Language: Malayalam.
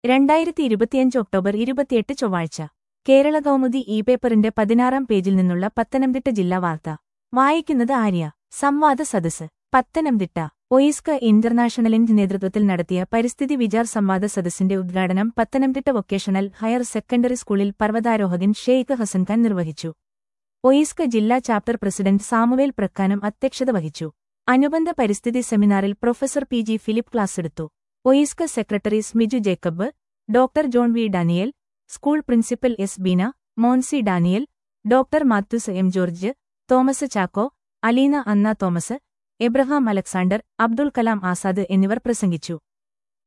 രണ്ടായിരത്തി ഇരുപത്തിയഞ്ച് ഒക്ടോബർ ഇരുപത്തിയെട്ട് ചൊവ്വാഴ്ച കേരള കൗമുദി ഇ പേപ്പറിന്റെ പതിനാറാം പേജിൽ നിന്നുള്ള പത്തനംതിട്ട ജില്ലാ വാർത്ത വായിക്കുന്നത് ആര്യ സംവാദ സദസ് പത്തനംതിട്ട ഒയിസ്ക ഇന്റർനാഷണലിന്റെ നേതൃത്വത്തിൽ നടത്തിയ പരിസ്ഥിതി വിചാർ സംവാദ സദസ്സിന്റെ ഉദ്ഘാടനം പത്തനംതിട്ട വൊക്കേഷണൽ ഹയർ സെക്കൻഡറി സ്കൂളിൽ പർവ്വതാരോഹകൻ ഷെയ്ഖ് ഹസൻ ഖാൻ നിർവഹിച്ചു ഒയിസ്ക ജില്ലാ ചാപ്റ്റർ പ്രസിഡന്റ് സാമുവേൽ പ്രക്കാനം അധ്യക്ഷത വഹിച്ചു അനുബന്ധ പരിസ്ഥിതി സെമിനാറിൽ പ്രൊഫസർ പി ജി ഫിലിപ്പ് ക്ലാസ്സെടുത്തു OISCA secretary Smiju Jacob doctor John V Daniel school principal S Beena Moncy Daniel doctor Mathews M George Thomas Chacko Aleena Anna Thomas Abraham Alexander Abdul Kalam Azad എന്നിവർ പ്രസംഗിച്ചു